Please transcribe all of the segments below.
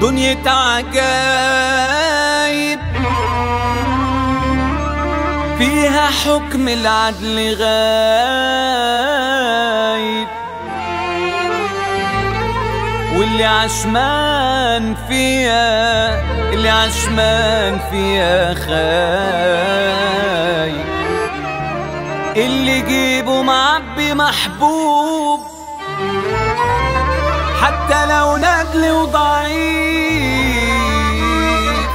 دنيا عجايب فيها حكم العدل غايب واللي عشمان فيها اللي عشمان فيها خايب اللي جيبه معبي محبوب حتى لو ندل وضعيف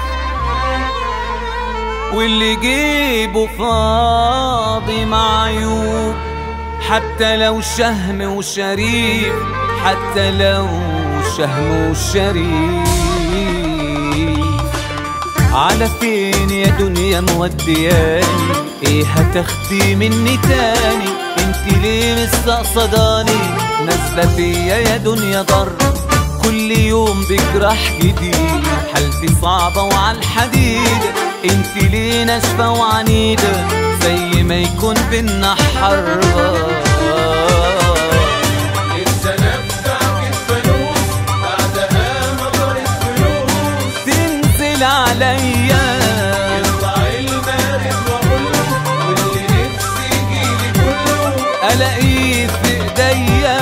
واللي جيبه فاضي معيوب حتى لو شهم وشريف حتى لو شهم وشريف على فين يا دنيا مودياني ايه هتاخدي مني تاني انت ليه مستقصداني نازله فيا يا دنيا ضر كل يوم بجرح جديد حالتي صعبة وعلى الحديد انت ليه ناشفة وعنيدة زي ما يكون بينا حرب تنزل عليا الاقيه في ايديا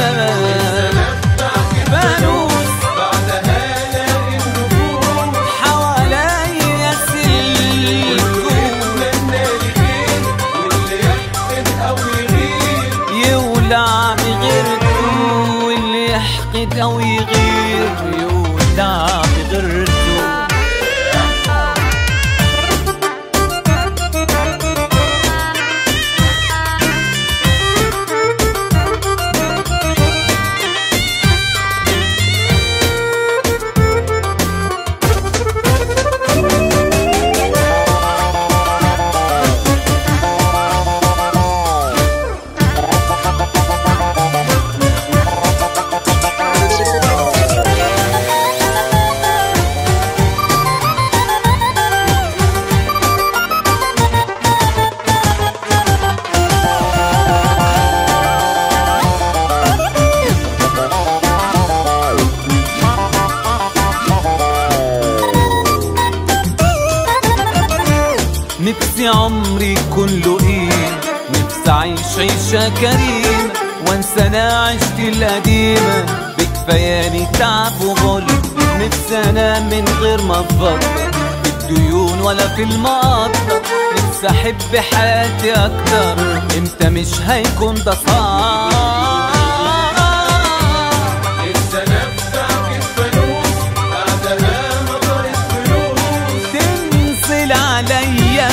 فانوس حواليا سلكون يولع بغيرته واللي يحقد او يغير يولع بغيرته نفسي عمري يكون له قيمة نفسي أعيش عيشة كريمة وانسى أنا عشتي القديمة بكفاياني تعب وغل نفسي أنام من غير ما أفكر في الديون ولا في المقدر نفسي أحب حياتي أكتر إمتى مش هيكون ده صعب تنزل عليا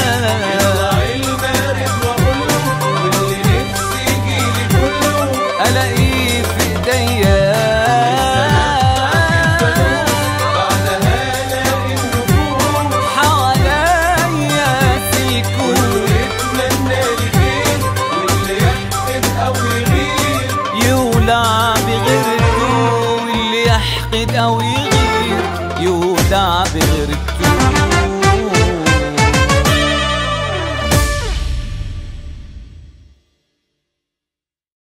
الاقيه في ايديا حواليا سيكون يولع بغيرته واللي يحقد او يغير يولع بغيرته